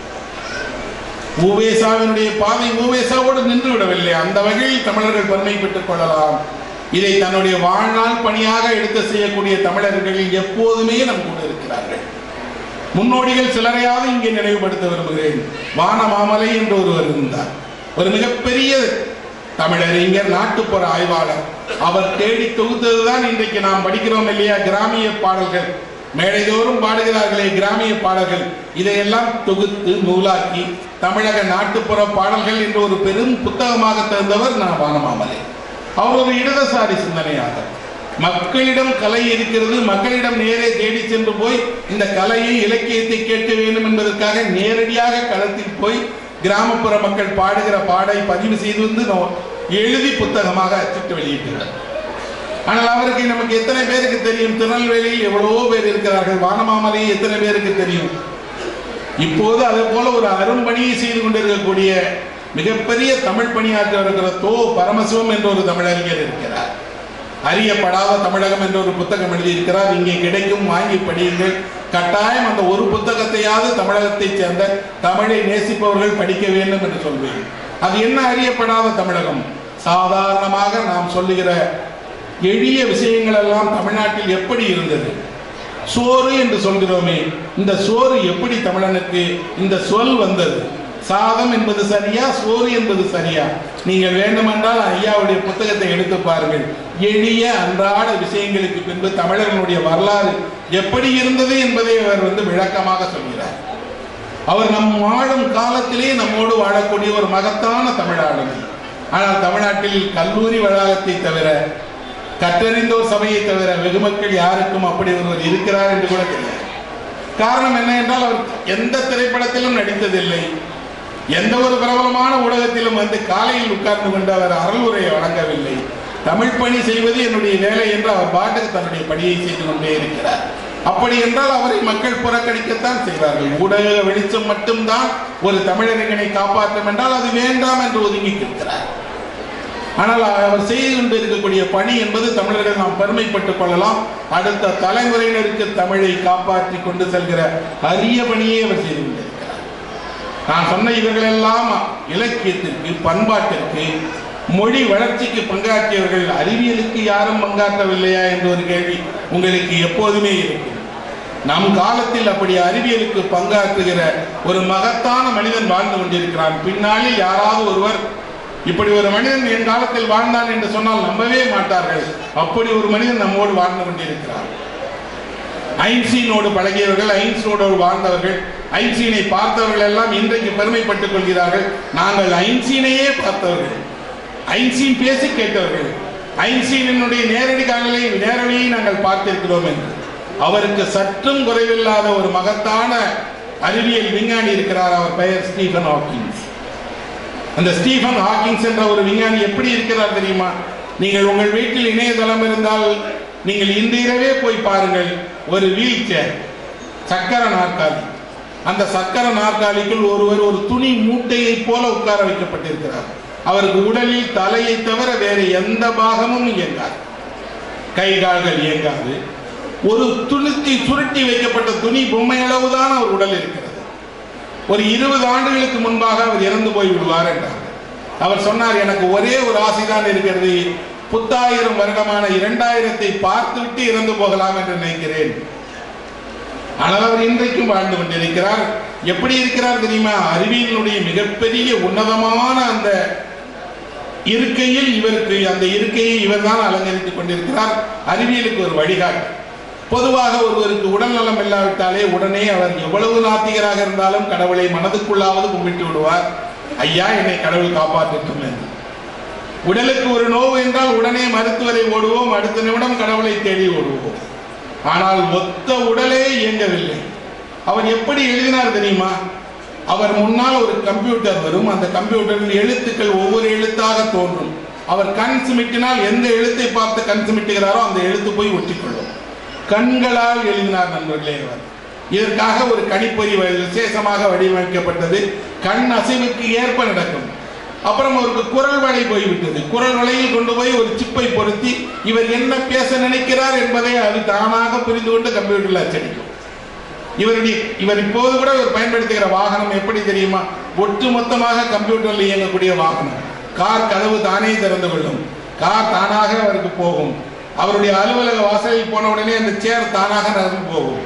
ஊவேசாவினுடைய பாதை ஊவேசாவோடு நின்று விடவில்லை அந்த வகையில் தமிழர்கள் பெருமை பெற்றுக் கொள்ளலாம் இதை தன்னுடைய வாழ்நாள் பணியாக எடுத்து செய்யக்கூடிய தமிழர்கள் எப்போதுமே நம் கூட இருக்கிறார்கள் முன்னோடிகள் சிலரையாவது இங்கே நினைவுபடுத்த விரும்புகிறேன் வான மாமலை என்று ஒருவர் இருந்தார் ஒரு மிகப்பெரிய தமிழறிஞர் நாட்டுப்புற ஆய்வாளர் அவர் தேடி தொகுத்ததுதான் இன்றைக்கு நாம் படிக்கிறோம் இல்லையா கிராமிய பாடல்கள் மேடைதோறும் பாடுகிறார்களே கிராமிய பாடல்கள் இதையெல்லாம் தொகுத்து நூலாக்கி தமிழக நாட்டுப்புற பாடல்கள் என்று ஒரு பெரும் புத்தகமாக தந்தவர் நான் வானமாமலை அவர் ஒரு இடதுசாரி சிந்தனையாளர் மக்களிடம் கலை இருக்கிறது மக்களிடம் நேரே தேடி சென்று போய் இந்த கலையை இலக்கியத்தை கேட்க வேண்டும் என்பதற்காக நேரடியாக களத்தில் போய் கிராமப்புற மக்கள் பாடுகிற பாடை பதிவு செய்து வந்து நோ- எழுதி புத்தகமாக அச்சிட்டு வெளியிட்டார் ஆனால் அவருக்கு நமக்கு எத்தனை பேருக்கு தெரியும் திருநெல்வேலியில் எவ்வளவோ பேர் இருக்கிறார்கள் வானமாமலை எத்தனை பேருக்கு தெரியும் இப்போது அதே போல ஒரு அரும்பணியை செய்து கொண்டிருக்கக்கூடிய மிகப்பெரிய தமிழ் பணியாற்ற இருக்கிற தோ பரமசிவம் என்ற ஒரு தமிழறிஞர் இருக்கிறார் அறியப்படாத தமிழகம் என்ற ஒரு புத்தகம் எழுதியிருக்கிறார் இங்கே கிடைக்கும் வாங்கி படியுங்கள் கட்டாயம் அந்த ஒரு புத்தகத்தையாவது தமிழகத்தைச் சேர்ந்த தமிழை நேசிப்பவர்கள் படிக்க வேண்டும் என்று சொல்வேன் அது என்ன அறியப்படாத தமிழகம் சாதாரணமாக நாம் சொல்லுகிற எளிய விஷயங்கள் எல்லாம் தமிழ்நாட்டில் எப்படி இருந்தது சோறு என்று சொல்கிறோமே இந்த சோறு எப்படி தமிழனுக்கு இந்த சொல் வந்தது சாதம் என்பது சரியா சோறு என்பது சரியா நீங்கள் வேண்டுமென்றால் ஐயாவுடைய புத்தகத்தை எடுத்து பாருங்கள் எளிய அன்றாட விஷயங்களுக்கு பின்பு தமிழர்களுடைய வரலாறு எப்படி இருந்தது என்பதை அவர் வந்து விளக்கமாக சொல்கிறார் அவர் நம் வாழும் காலத்திலே நம்மோடு வாழக்கூடிய ஒரு மகத்தான தமிழாளுமை ஆனால் தமிழ்நாட்டில் கல்லூரி வளாகத்தை தவிர கற்றறிந்தோர் சபையை தவிர வெகுமக்கள் யாருக்கும் அப்படி ஒருவர் இருக்கிறார் என்று கூட தெரியாது காரணம் என்ன என்றால் அவர் எந்த திரைப்படத்திலும் நடித்ததில்லை எந்த ஒரு பிரபலமான ஊடகத்திலும் வந்து காலையில் உட்கார்ந்து கொண்டு அவர் அருள் உரையை வழங்கவில்லை தமிழ் பணி செய்வது என்னுடைய வேலை என்று அவர் பாட்டுக்கு தன்னுடைய பணியை செய்து கொண்டே இருக்கிறார் அப்படி என்றால் அவரை மக்கள் புறக்கணிக்கத்தான் செய்வார்கள் ஊடக வெளிச்சம் மட்டும்தான் ஒரு தமிழறிஞனை காப்பாற்றும் என்றால் அது வேண்டாம் என்று ஒதுங்கி இருக்கிறார் ஆனால் அவர் செய்து கொண்டு இருக்கக்கூடிய பணி என்பது தமிழர்கள் நாம் பெருமைப்பட்டுக் கொள்ளலாம் அடுத்த தலைமுறையினருக்கு தமிழை காப்பாற்றி கொண்டு செல்கிற அரிய பணியை அவர் செய்து கொண்டிருக்கிறார் நான் சொன்ன இவர்களெல்லாம் இலக்கியத்திற்கு பண்பாட்டிற்கு மொழி வளர்ச்சிக்கு பங்காற்றியவர்கள் அறிவியலுக்கு யாரும் பங்காற்றவில்லையா என்ற ஒரு கேள்வி உங்களுக்கு எப்போதுமே இருக்கும் நம் காலத்தில் அப்படி அறிவியலுக்கு பங்காற்றுகிற ஒரு மகத்தான மனிதன் வாழ்ந்து கொண்டிருக்கிறான் பின்னாளில் யாராவது ஒருவர் இப்படி ஒரு மனிதன் என் காலத்தில் வாழ்ந்தான் என்று சொன்னால் நம்பவே மாட்டார்கள் அப்படி ஒரு மனிதன் நம்மோடு வாழ்ந்து கொண்டிருக்கிறார் ஐன்ஸ்டீனோடு பழகியவர்கள் ஐன்ஸ்டீனோடு வாழ்ந்தவர்கள் ஐன்ஸ்டீனை பார்த்தவர்கள் எல்லாம் இன்றைக்கு பெருமைப்பட்டுக் கொள்கிறார்கள் நாங்கள் ஐன்ஸ்டீனையே பார்த்தவர்கள் ஐன்ஸ்டீன் பேசி கேட்டவர்கள் ஐன்ஸ்டீனுடைய நேரடி காணலை நேரடியை நாங்கள் பார்த்திருக்கிறோம் என்று அவருக்கு சற்றும் குறைவில்லாத ஒரு மகத்தான அறிவியல் விஞ்ஞானி இருக்கிறார் அவர் பெயர் ஸ்டீஃபன் ஹாக்கின்ஸ் அந்த ஸ்டீஃபன் ஹாக்கிங்ஸ் என்ற ஒரு விஞ்ஞானி எப்படி இருக்கிறார் தெரியுமா நீங்கள் உங்கள் வீட்டில் இணையதளம் இருந்தால் நீங்கள் இந்த இரவே போய் பாருங்கள் ஒரு வீல் சேர் சக்கர நாற்காலி அந்த சக்கர நாற்காலிக்குள் ஒருவர் ஒரு துணி மூட்டையை போல உட்கார வைக்கப்பட்டிருக்கிறார் அவருக்கு உடலில் தலையை தவிர வேறு எந்த பாகமும் இயங்காது கை கால்கள் இயங்காது ஒரு துளுத்தி சுருட்டி வைக்கப்பட்ட துணி பொம்மை அளவுதான் அவர் உடல் இருக்கிறது ஒரு இருபது ஆண்டுகளுக்கு முன்பாக அவர் இறந்து போய் விடுவார் என்றார் அவர் சொன்னார் எனக்கு ஒரே ஒரு ஆசைதான் இருக்கிறது புத்தாயிரம் வருடமான இரண்டாயிரத்தை பார்த்துவிட்டு இறந்து போகலாம் என்று நினைக்கிறேன் ஆனால் அவர் இன்றைக்கும் வாழ்ந்து கொண்டிருக்கிறார் எப்படி இருக்கிறார் தெரியுமா அறிவியலினுடைய மிகப்பெரிய உன்னதமான அந்த இருக்கையில் இவருக்கு அந்த இருக்கையை இவர்தான் அலங்கரித்துக் கொண்டிருக்கிறார் அறிவியலுக்கு ஒரு வழிகாட்டு பொதுவாக ஒருவருக்கு உடல் நலம் இல்லாவிட்டாலே உடனே அவர் எவ்வளவு நாத்திகராக இருந்தாலும் கடவுளை மனதுக்குள்ளாவது கும்பிட்டு விடுவார் ஐயா என்னை கடவுள் காப்பாற்றட்டும் என்று உடலுக்கு ஒரு நோவு என்றால் உடனே மருத்துவரை ஓடுவோம் அடுத்த நிமிடம் கடவுளை தேடி ஓடுவோம் ஆனால் ஒத்த உடலே இயங்கவில்லை அவர் எப்படி எழுதினார் தெரியுமா அவர் முன்னால் ஒரு கம்ப்யூட்டர் வரும் அந்த கம்ப்யூட்டரில் எழுத்துக்கள் ஒவ்வொரு எழுத்தாக தோன்றும் அவர் கண் சிமிட்டினால் எந்த எழுத்தை பார்த்து கண் சிமிட்டுகிறாரோ அந்த எழுத்து போய் ஒட்டிக்கொள்ளும் கண்களால் எழுதினார் நண்பர்களே அவர் இதற்காக ஒரு கணிப்பொறி விசேஷமாக வடிவமைக்கப்பட்டது கண் அசைவுக்கு ஏற்ப நடக்கும் அப்புறம் அவருக்கு குரல் வலை போய்விட்டது குரல் வலையில் கொண்டு போய் ஒரு சிப்பை பொருத்தி இவர் என்ன பேச நினைக்கிறார் என்பதை அது தானாக புரிந்து கொண்டு கம்ப்யூட்டரில் அச்சடிக்கும் இவருடைய இவர் இப்போது கூட இவர் பயன்படுத்துகிற வாகனம் எப்படி தெரியுமா ஒட்டு மொத்தமாக கம்ப்யூட்டரில் இயங்கக்கூடிய வாகனம் கார் கதவு தானே திறந்து கொள்ளும் கார் தானாக அவருக்கு போகும் அவருடைய அலுவலக வாசலில் போன உடனே அந்த சேர் தானாக நடந்து போகும்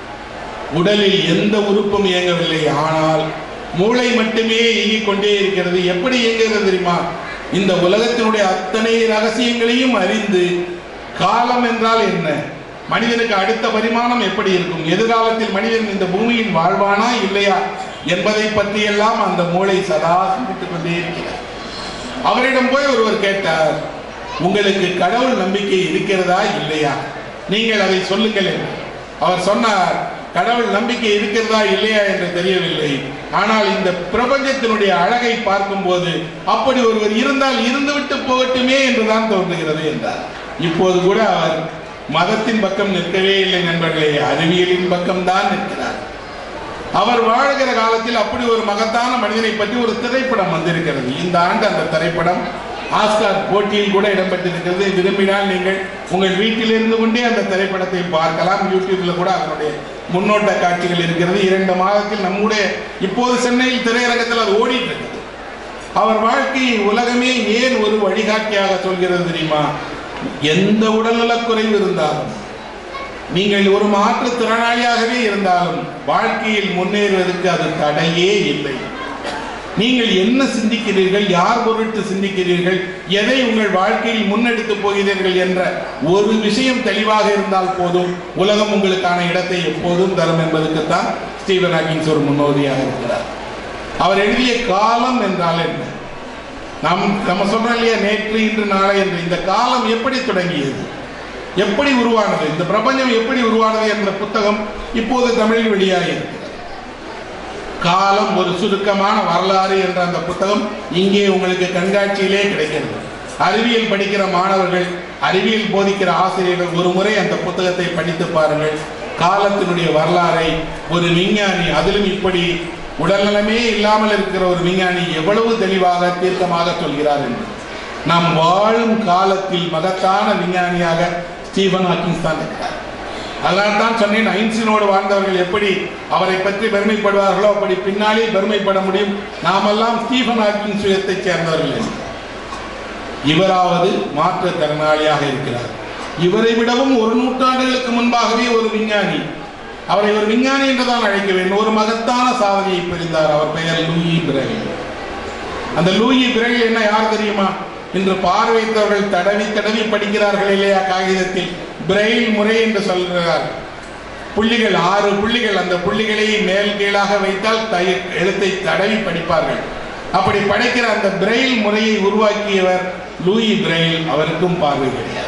உடலில் எந்த உறுப்பும் இயங்கவில்லை ஆனால் மூளை மட்டுமே இயங்கிக் கொண்டே இருக்கிறது எப்படி இயங்குகிறது தெரியுமா இந்த உலகத்தினுடைய அத்தனை ரகசியங்களையும் அறிந்து காலம் என்றால் என்ன மனிதனுக்கு அடுத்த பரிமாணம் எப்படி இருக்கும் எதிர்காலத்தில் மனிதன் இந்த பூமியில் வாழ்வானா இல்லையா என்பதை பற்றியெல்லாம் அந்த மூளை சதா சிந்தித்துக் கொண்டே இருக்கிறார் அவரிடம் போய் ஒருவர் கேட்டார் உங்களுக்கு கடவுள் நம்பிக்கை இருக்கிறதா இல்லையா நீங்கள் அதை சொல்லுங்கள் என்று. அவர் சொன்னார் கடவுள் நம்பிக்கை இருக்கிறதா இல்லையா என்று தெரியவில்லை ஆனால் இந்த பிரபஞ்சத்தினுடைய அழகை பார்க்கும்போது அப்படி ஒருவர் இருந்தால் இருந்துவிட்டு போகட்டுமே என்றுதான் தோன்றுகிறது என்றார் இப்போது கூட அவர் மதத்தின் பக்கம் நிற்கவே இல்லை நண்பர்களே அறிவியலின் பக்கம்தான் நிற்கிறார் அவர் வாழ்கிற காலத்தில் அப்படி ஒரு மகத்தான மனிதனை பற்றி ஒரு திரைப்படம் வந்திருக்கிறது இந்த ஆண்டு அந்த திரைப்படம் ஆஸ்கார் போட்டியில் கூட இடம்பெற்றிருக்கிறது விரும்பினால் நீங்கள் உங்கள் வீட்டில் இருந்து கொண்டே அந்த திரைப்படத்தை பார்க்கலாம் யூடியூப்ல கூட அதனுடைய முன்னோட்ட காட்சிகள் இருக்கிறது இரண்டு மாதத்தில் நம்முடைய இப்போது சென்னையில் திரையரங்கத்தில் அது ஓடிட்டு இருக்குது அவர் வாழ்க்கையை உலகமே ஏன் ஒரு வழிகாட்டியாக சொல்கிறது தெரியுமா எந்த உடல்நலக் குறைவு இருந்தாலும் நீங்கள் ஒரு மாற்றுத்திறனாளியாகவே இருந்தாலும் வாழ்க்கையில் முன்னேறுவதற்கு அது தடையே இல்லை நீங்கள் என்ன சிந்திக்கிறீர்கள் யார் பொருட்டு சிந்திக்கிறீர்கள் எதை உங்கள் வாழ்க்கையில் முன்னெடுத்து போகிறீர்கள் என்ற ஒரு விஷயம் தெளிவாக இருந்தால் போதும் உலகம் உங்களுக்கான இடத்தை எப்போதும் தரும் என்பதற்குத்தான் ஸ்டீவன் ஹாக்கிங்ஸ் ஒரு முன்னோடியாக இருக்கிறார் அவர் எழுதிய காலம் என்றால் என்ன நாம் நம்ம சொல்றோம் இல்லையா நேற்று இன்று நாளை என்று இந்த காலம் எப்படி தொடங்கியது எப்படி உருவானது இந்த பிரபஞ்சம் எப்படி உருவானது என்ற புத்தகம் இப்போது தமிழில் வெளியாகியிருக்கிறது காலம் ஒரு சுருக்கமான வரலாறு என்ற அந்த புத்தகம் இங்கே உங்களுக்கு கண்காட்சியிலே கிடைக்கிறது அறிவியல் படிக்கிற மாணவர்கள் அறிவியல் போதிக்கிற ஆசிரியர்கள் ஒரு முறை அந்த புத்தகத்தை படித்து பாருங்கள் காலத்தினுடைய வரலாறை ஒரு விஞ்ஞானி அதிலும் இப்படி உடல்நலமே இல்லாமல் இருக்கிற ஒரு விஞ்ஞானி எவ்வளவு தெளிவாக தீர்க்கமாக சொல்கிறார் என்று நாம் வாழும் காலத்தில் மகத்தான விஞ்ஞானியாக ஸ்டீபன் ஹாக்கிங்ஸ் தான் இருக்கிறார் அதனால் தான் சொன்னேன் ஐன்ஸ்டீனோடு வாழ்ந்தவர்கள் எப்படி அவரை பற்றி பெருமைப்படுவார்களோ அப்படி பின்னாலே பெருமைப்பட முடியும் நாமெல்லாம் ஸ்டீபன் ஹாக்கிங் சுயத்தைச் சேர்ந்தவர்கள் என்று. இவராவது மாற்றுத்திறனாளியாக இருக்கிறார் இவரை விடவும் ஒரு நூற்றாண்டுகளுக்கு முன்பாகவே ஒரு விஞ்ஞானி அவரை ஒரு விஞ்ஞானி என்றுதான் அழைக்க வேண்டும் ஒரு மகத்தான சாதனையை புரிந்தார் அவர் பெயர் லூயி பிரகல் அந்த லூயி பிரகல் என்ன யார் தெரியுமா இன்று பார்வைத்தவர்கள் தடவி தடவி படிக்கிறார்கள் இல்லையா காகிதத்தில் பிரெயில் முறை என்று சொல்கிறார் புள்ளிகள் ஆறு புள்ளிகள் அந்த புள்ளிகளை மேல் கீழாக வைத்தால் தை- எழுத்தை தடவி படிப்பார்கள் அப்படி படைக்கிற அந்த பிரெயில் முறையை உருவாக்கியவர் லூயி பிரெயில் அவருக்கும் பார்வை கிடையாது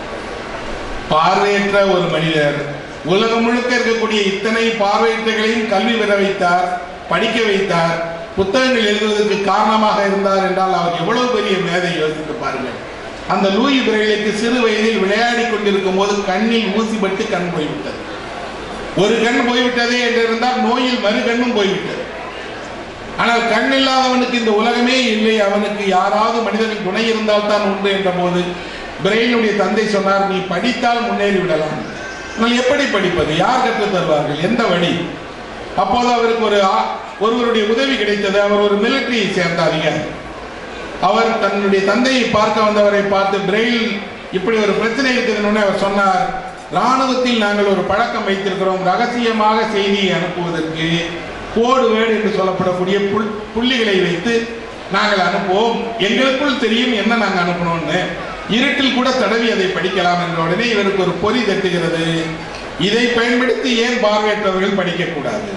பார்வையற்ற ஒரு மனிதர் உலகம் முழுக்க இருக்கக்கூடிய இத்தனை பார்வையற்றங்களையும் கல்வி பெற வைத்தார் படிக்க வைத்தார் புத்தகங்கள் எழுதுவதற்கு காரணமாக இருந்தார் என்றால் அவர் எவ்வளவு பெரிய மேதை யோசித்து பாருங்கள் அந்த லூயி பிரெயிலுக்கு சிறு வயதில் விளையாடி கொண்டிருக்கும் போது கண்ணில் ஊசிப்பட்டு கண் போய்விட்டது ஒரு கண் போய்விட்டதே என்று இருந்தால் நோயில் மறு கண்ணும் போய்விட்டது ஆனால் கண் இல்லாதவனுக்கு இந்த உலகமே இல்லை அவனுக்கு யாராவது மனிதனின் துணை இருந்தால் தான் உண்டு என்ற போது பிரெயினுடைய தந்தை சொன்னார் நீ படித்தால் முன்னேறி விடலாம் ஆனால் எப்படி படிப்பது யார் கற்றுத் தருவார்கள் எந்த வழி அப்போது அவருக்கு ஒரு ஆ- ஒருவருடைய உதவி கிடைத்தது அவர் ஒரு மிலிட்டரியை சேர்ந்த அதிகாரி அவர் தன்னுடைய தந்தையை பார்க்க வந்தவரை பார்த்து பிரெயில் இப்படி ஒரு பிரச்சனை இருக்குதுன்னு அவர் சொன்னார் ராணுவத்தில் நாங்கள் ஒரு பழக்கம் வைத்திருக்கிறோம் ரகசியமாக செய்தியை அனுப்புவதற்கு கோடு வேடு என்று சொல்லப்படக்கூடிய புல் புள்ளிகளை வைத்து நாங்கள் அனுப்புவோம் எங்களுக்குள் தெரியும் என்ன நாங்கள் அனுப்பணும்னு இருட்டில் கூட தடவி அதை படிக்கலாம் என்ற உடனே இவருக்கு ஒரு பொறி தட்டுகிறது இதை பயன்படுத்தி ஏன் பார்வையற்றவர்கள் படிக்கக்கூடாது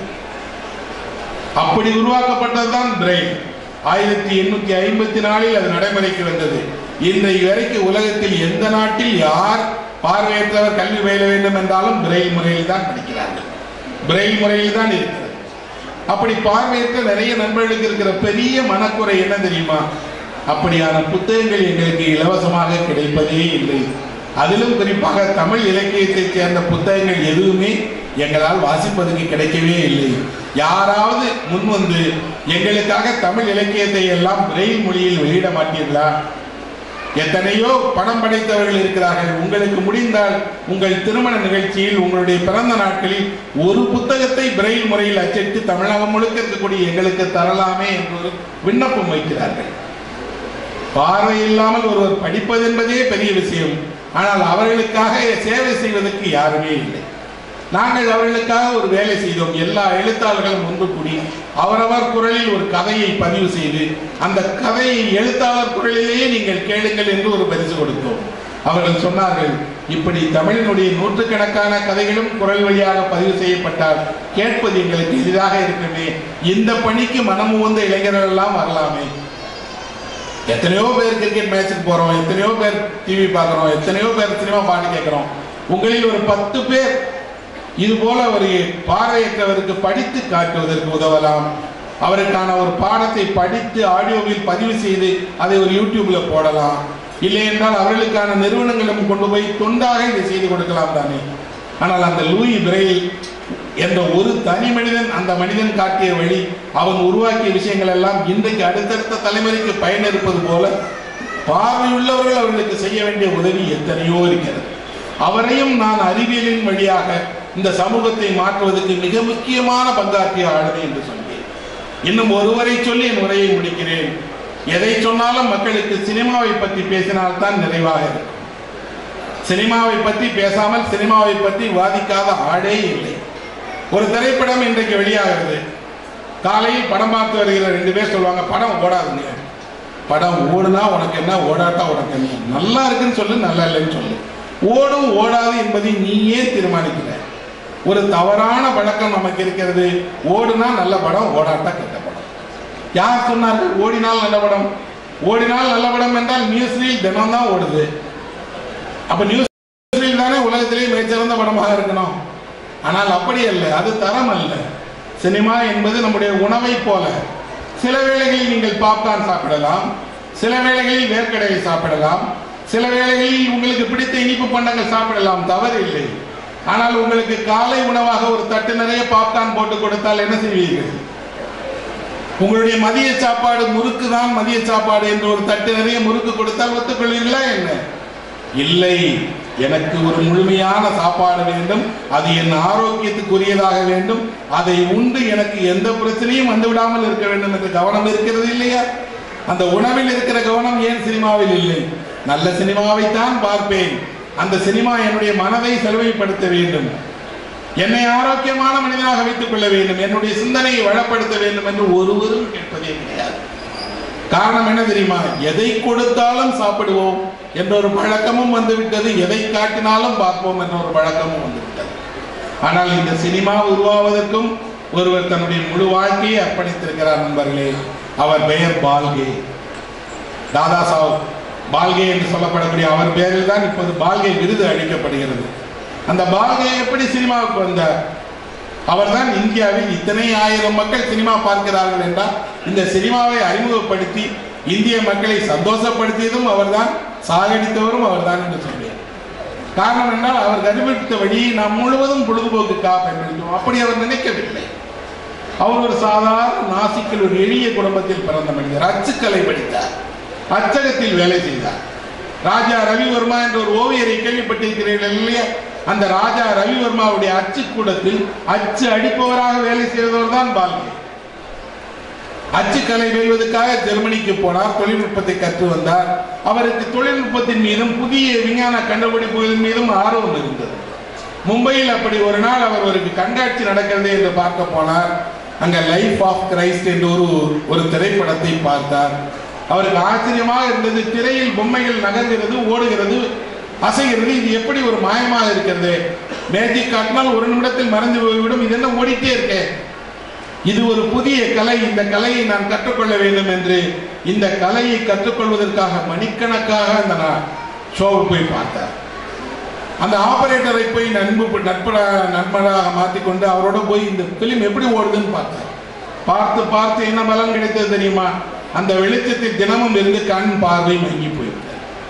அப்படி உருவாக்கப்பட்டதுதான் பிரெயின் ஆயிரத்தி எண்ணூத்தி ஐம்பத்தி நாலில் அது நடைமுறைக்கு வந்தது இன்றைக்கு வரைக்கும் உலகத்தில் எந்த நாட்டில் யார் பார்வையற்றவர் கல்வி பயில வேண்டும் என்றாலும் பிரெயில் முறையில் தான் படிக்கிறார்கள் பிரெயில் முறையில் தான் இருக்கிறது அப்படி பார்வையற்ற நிறைய நண்பர்களுக்கு இருக்கிற பெரிய மனக்குறை என்ன தெரியுமா அப்படியான புத்தகங்கள் எங்களுக்கு இலவசமாக கிடைப்பதே இல்லை அதிலும் குறிப்பாக தமிழ் இலக்கியத்தைச் சேர்ந்த புத்தகங்கள் எதுவுமே எங்களால் வாசிப்பதற்கு கிடைக்கவே இல்லை யாராவது முன் வந்து எங்களுக்காக தமிழ் இலக்கியத்தை எல்லாம் பிரெயில் மொழியில் வெளியிட மாட்டீர்களா எத்தனையோ பணம் படைத்தவர்கள் இருக்கிறார்கள் உங்களுக்கு முடிந்தால் உங்கள் திருமண நிகழ்ச்சியில் உங்களுடைய பிறந்த நாட்களில் ஒரு புத்தகத்தை பிரெயில் முறையில் அச்சிட்டு தமிழகம் முழுக்க இருக்கக்கூடிய எங்களுக்கு தரலாமே என்று ஒரு விண்ணப்பம் வைக்கிறார்கள் பார்வை இல்லாமல் ஒருவர் படிப்பது என்பதே பெரிய விஷயம் ஆனால் அவர்களுக்காக சேவை செய்வதற்கு யாருமே இல்லை நாங்கள் அவர்களுக்காக ஒரு வேலை செய்தோம் எல்லா எழுத்தாளர்களும் ஒன்று கூடி அவரவர் குரலில் ஒரு கதையை பதிவு செய்து அந்த கதையை எழுத்தாளர் குரலிலேயே நீங்கள் கேளுங்கள் என்று ஒரு பரிசு கொடுத்தோம் அவர்கள் சொன்னார்கள் இப்படி தமிழினுடைய நூற்றுக்கணக்கான கதைகளும் குரல் வழியாக பதிவு செய்யப்பட்டால் கேட்பது எங்களுக்கு எளிதாக இருக்குமே இந்த பணிக்கு மனம் உவந்த இளைஞர்கள் எல்லாம் வரலாமே எத்தனையோ பேர் கிரிக்கெட் மேட்சுக்கு போறோம் எத்தனையோ பேர் டிவி பார்க்குறோம் எத்தனையோ பேர் சினிமா பாட்டு கேட்குறோம் உங்களில் ஒரு பத்து பேர் இது போல ஒரு பார்வையற்றவருக்கு படித்து காட்டுவதற்கு உதவலாம் அவருக்கான ஒரு பாடத்தை படித்து ஆடியோவில் பதிவு செய்து அதை ஒரு யூடியூப்ல போடலாம் இல்லை என்றால் அவர்களுக்கான நிறுவனங்களும் கொண்டு போய் தொண்டாக இதை செய்து கொடுக்கலாம் தானே ஆனால் அந்த லூயி பிரெயில் என்ற ஒரு தனி மனிதன் அந்த மனிதன் காட்டிய வழி அவன் உருவாக்கிய விஷயங்கள் எல்லாம் இன்றைக்கு அடுத்தடுத்த தலைமுறைக்கு பயன் இருப்பது போல பார்வையுள்ளவர்கள் அவர்களுக்கு செய்ய வேண்டிய உதவி எத்தனையோ இருக்கிறது அவரையும் நான் அறிவியலின் வழியாக இந்த சமூகத்தை மாற்றுவதற்கு மிக முக்கியமான பங்காற்றிய ஆளுமை என்று சொன்னேன் இன்னும் ஒருவரை சொல்லி என் உரையை முடிக்கிறேன் எதை சொன்னாலும் மக்களுக்கு சினிமாவை பற்றி பேசினால்தான் நிறைவாக இருக்கும் சினிமாவை பற்றி பேசாமல் சினிமாவை பற்றி வாதிக்காத ஆடே இல்லை ஒரு திரைப்படம் இன்றைக்கு வெளியாகிறது காலையில் படம் பார்த்து வருகிற ரெண்டு பேர் சொல்லுவாங்க படம் ஓடாதுங்க படம் ஓடுனா உனக்கு என்ன ஓடாட்டா உனக்கு என்ன நல்லா இருக்குன்னு சொல்லு நல்லா இல்லைன்னு சொல்லு ஓடும் ஓடாது என்பதை நீயே தீர்மானிக்கிற ஒரு தவறான பழக்கம் நமக்கு இருக்கிறது ஓடுனா நல்ல படம் ஓடாட்டா கெட்ட படம் யார் சொன்னார்கள் ஓடினால் நல்ல படம் ஓடினால் நல்ல படம் என்றால் நியூஸ்ரீல் தினம் தான் ஓடுது அப்ப நியூஸ்ரீல் தானே உலகத்திலேயே மிகச்சிறந்த படமாக இருக்கணும் ஆனால் அப்படி அல்ல அது தரம் அல்ல சினிமா என்பது நம்முடைய உணவை போல சில வேளைகளில் நீங்கள் பாப்கார்ன் சாப்பிடலாம் சில வேளைகளில் வேர்க்கடலை சாப்பிடலாம் சில வேளைகளில் உங்களுக்கு பிடித்த இனிப்பு பண்டங்கள் சாப்பிடலாம் தவறு இல்லை ஆனால் உங்களுக்கு காலை உணவாக ஒரு தட்டு நிறைய பாப்கார்ன் போட்டு கொடுத்தால் என்ன செய்வீர்கள் உங்களுடைய மதிய சாப்பாடு முறுக்கு தான் மதிய சாப்பாடு என்று ஒரு தட்டு நிறைய முறுக்கு கொடுத்தால் ஒத்துக்கொள்வீர்களா என்ன இல்லை எனக்கு ஒரு முழுமையான சாப்பாடு வேண்டும் அது என் ஆரோக்கியத்துக்குரியதாக வேண்டும் அதை உண்டு எனக்கு எந்த பிரச்சனையும் வந்து விடாமல் இருக்க வேண்டும் என்ற கவனம் இருக்கிறது இல்லையா அந்த உணவில் இருக்கிற கவனம் ஏன் சினிமாவில் இல்லை நல்ல சினிமாவைத்தான் பார்ப்பேன் அந்த சினிமா என்னுடைய மனதை செலவைப்படுத்த வேண்டும் என்னை ஆரோக்கியமான மனிதனாக வைத்துக் கொள்ள வேண்டும் என்னுடைய சிந்தனையை வளப்படுத்த வேண்டும் என்று ஒருவரும் கேட்பதே கிடையாது காரணம் என்ன தெரியுமா எதை கொடுத்தாலும் சாப்பிடுவோம் என்ற ஒரு பழக்கமும் வந்துவிட்டது எதை காட்டினாலும் பார்ப்போம் என்ற ஒரு பழக்கமும் வந்துவிட்டது ஆனால் இந்த சினிமா உருவாவதற்கும் ஒருவர் தன்னுடைய முழு வாழ்க்கையை அர்ப்பணித்திருக்கிறார் நண்பர்களே அவர் பெயர் பால்கே தாதா சாஹ் பால்கே என்று சொல்லப்படக்கூடிய அவர் பெயரில் தான் இப்போது பால்கே விருது அளிக்கப்படுகிறது அந்த பால்கே எப்படி சினிமாவுக்கு வந்தார் அவர்தான் இந்தியாவில் இத்தனை ஆயிரம் மக்கள் சினிமா பார்க்கிறார்கள் என்றால் இந்த சினிமாவை அறிமுகப்படுத்தி இந்திய மக்களை சந்தோஷப்படுத்தியதும் அவர்தான் சாகடித்தவரும் அவர்தான் என்று சொல்வேன் காரணம் என்றால் அவர் கண்டுபிடித்த வழியை நாம் முழுவதும் பொழுதுபோக்குக்காக பயன்படுத்துவோம் அப்படி அவர் நினைக்கவில்லை அவர் ஒரு சாதாரண நாசிக்கில் ஒரு எளிய குடும்பத்தில் பிறந்த மனிதர் அச்சுக்கலை படித்தார் அச்சகத்தில் வேலை செய்தார் ராஜா ரவிவர்மா என்ற ஒரு ஓவியரை கேள்விப்பட்டிருக்கிறீர்கள் இல்லையா அந்த ராஜா ரவிவர்மாவுடைய அச்சுக்கூடத்தில் அச்சு அடிப்பவராக வேலை செய்தவர் தான் பால்கே அச்சுக்கலை வெல்வதற்காக ஜெர்மனிக்கு போனார் தொழில்நுட்பத்தை கற்று வந்தார் அவருக்கு தொழில்நுட்பத்தின் மீதும் புதிய விஞ்ஞான கண்டுபிடிப்புகளின் மீதும் ஆர்வம் இருந்தது மும்பையில் அப்படி ஒரு நாள் அவர் ஒரு கண்காட்சி நடக்கிறது என்று பார்க்க போனார் அங்க லைஃப் ஆஃப் கிரைஸ்ட் என்று ஒரு ஒரு திரைப்படத்தை பார்த்தார் அவருக்கு ஆச்சரியமாக இருந்தது திரையில் பொம்மைகள் நகர்கிறது ஓடுகிறது அசைகிறது இது எப்படி ஒரு மாயமாக இருக்கிறது மேஜிக் காட்டினால் ஒரு நிமிடத்தில் மறைந்து போய்விடும் இது என்ன ஓடிட்டே இருக்கேன் இது ஒரு புதிய கலை இந்த கலையை நான் கற்றுக்கொள்ள வேண்டும் என்று இந்த கலையை கற்றுக்கொள்வதற்காக மணிக்கணக்காக அந்த ஷோவை போய் பார்த்தார் அந்த ஆபரேட்டரை போய் நண்பு நட்படா நண்பனாக மாற்றிக்கொண்டு அவரோட போய் இந்த பிலிம் எப்படி ஓடுதுன்னு பார்த்தார் பார்த்து பார்த்து என்ன பலன் கிடைத்தது தெரியுமா அந்த வெளிச்சத்தில் தினமும் இருந்து கண் பார்வை மங்கி போய்விட்டது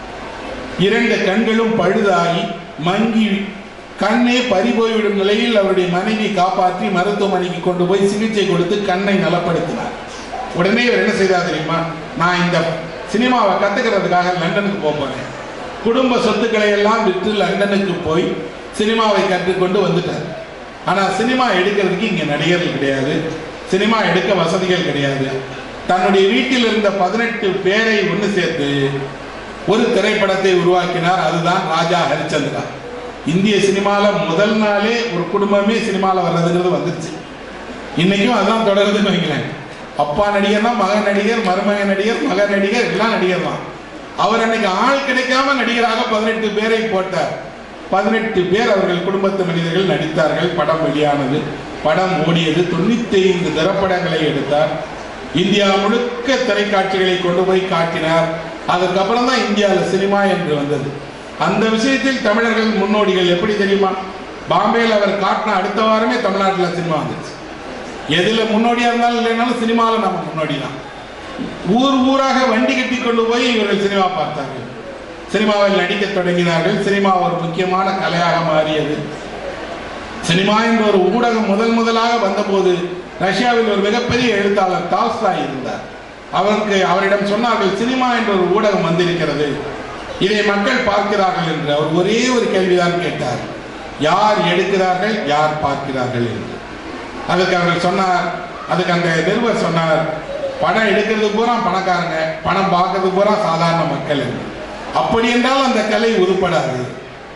இரண்டு கண்களும் பழுதாகி மங்கி கண்ணே பறி போய்விடும் நிலையில் அவருடைய மனைவி காப்பாற்றி மருத்துவமனைக்கு கொண்டு போய் சிகிச்சை கொடுத்து கண்ணை நலப்படுத்தினார் உடனே இவர் என்ன செய்தார் தெரியுமா நான் இந்த சினிமாவை கத்துக்கிறதுக்காக லண்டனுக்கு போக போறேன் குடும்ப சொத்துக்களை எல்லாம் விற்று லண்டனுக்கு போய் சினிமாவை கற்றுக்கொண்டு வந்துட்டார் ஆனா சினிமா எடுக்கிறதுக்கு இங்க நடிகர்கள் கிடையாது சினிமா எடுக்க வசதிகள் கிடையாது தன்னுடைய வீட்டில் இருந்த பதினெட்டு பேரை ஒன்று சேர்த்து ஒரு திரைப்படத்தை உருவாக்கினார் அதுதான் ராஜா ஹரிச்சந்திரா இந்திய சினிமால முதல் நாளே ஒரு குடும்பமே சினிமால வர்றதுங்கிறது வந்துருச்சு இன்னைக்கும் அதான் தொடருதுன்னு வைங்களேன் அப்பா நடிகர் தான் மகன் நடிகர் மருமக நடிகர் மக நடிகர் எல்லாம் நடிகர் தான் அவர் அன்னைக்கு ஆள் கிடைக்காம நடிகராக பதினெட்டு பேரை போட்டார் பதினெட்டு பேர் அவர்கள் குடும்பத்து மனிதர்கள் நடித்தார்கள் படம் வெளியானது படம் ஓடியது தொண்ணூத்தி ஐந்து திரைப்படங்களை எடுத்தார் இந்தியா முழுக்க திரைக்காட்சிகளை கொண்டு போய் காட்டினார் அதுக்கப்புறம் தான் இந்தியாவில் சினிமா என்று வந்தது அந்த விஷயத்தில் தமிழர்கள் முன்னோடிகள் எப்படி தெரியுமா பாம்பேயில் அவர் காட்டின அடுத்த வாரமே தமிழ்நாட்டில் சினிமா வந்துச்சு எதுல முன்னோடியா இருந்தாலும் இல்லைனாலும் சினிமாவில் நம்ம முன்னோடி தான் ஊர் ஊராக வண்டி கட்டி கொண்டு போய் இவர்கள் சினிமா பார்த்தார்கள் சினிமாவில் நடிக்க தொடங்கினார்கள் சினிமா ஒரு முக்கியமான கலையாக மாறியது சினிமா என்ற ஒரு ஊடகம் முதல் முதலாக வந்தபோது ரஷ்யாவில் ஒரு மிகப்பெரிய எழுத்தாளர் டால்ஸ்டாய் இருந்தார் அவருக்கு அவரிடம் சொன்னார்கள் சினிமா என்ற ஒரு ஊடகம் வந்திருக்கிறது இதை மக்கள் பார்க்கிறார்கள் என்று அவர் ஒரே ஒரு கேள்விதான் கேட்டார் யார் எடுக்கிறார்கள் யார் பார்க்கிறார்கள் என்று அதுக்கு அவர்கள் சொன்னார் அதுக்கு அந்த நிருபர் சொன்னார் படம் எடுக்கிறது பூரா பணக்காரங்க பணம் பார்க்கறது பூரா சாதாரண மக்கள் என்று அப்படி என்றால் அந்த கலை உருப்படாது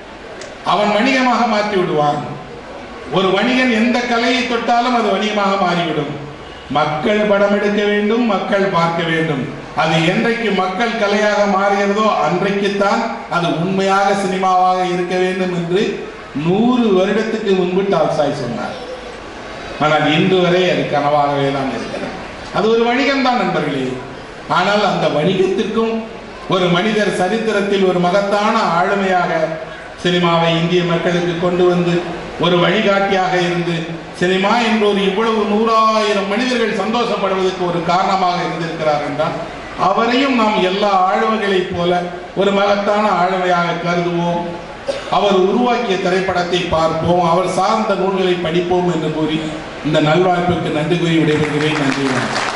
அவன் வணிகமாக மாற்றி விடுவான் ஒரு வணிகன் எந்த கலையை தொட்டாலும் அது வணிகமாக மாறிவிடும் மக்கள் படம் எடுக்க வேண்டும் மக்கள் பார்க்க வேண்டும் அது என்றைக்கு மக்கள் கலையாக மாறுகிறதோ அன்றைக்குத்தான் அது உண்மையாக சினிமாவாக இருக்க வேண்டும் என்று நூறு வருடத்துக்கு முன்பு டால்சாய் சொன்னார் ஆனால் இன்று வரை அது கனவாகவே தான் இருக்கிறது அது ஒரு வணிகம் தான் நண்பர்களே ஆனால் அந்த வணிகத்திற்கும் ஒரு மனிதர் சரித்திரத்தில் ஒரு மகத்தான ஆளுமையாக சினிமாவை இந்திய மக்களுக்கு கொண்டு வந்து ஒரு வழிகாட்டியாக இருந்து சினிமா என்ற ஒரு இவ்வளவு நூறாயிரம் மனிதர்கள் சந்தோஷப்படுவதற்கு ஒரு காரணமாக இருந்திருக்கிறார் என்றால் அவரையும் நாம் எல்லா ஆளுமைகளைப் போல ஒரு மகத்தான ஆளுமையாக கருதுவோம் அவர் உருவாக்கிய திரைப்படத்தை பார்ப்போம் அவர் சார்ந்த நூல்களை படிப்போம் என்று கூறி இந்த நல்வாய்ப்புக்கு நன்றி கூறி விடைபெறுகிறேன் நன்றி வணக்கம்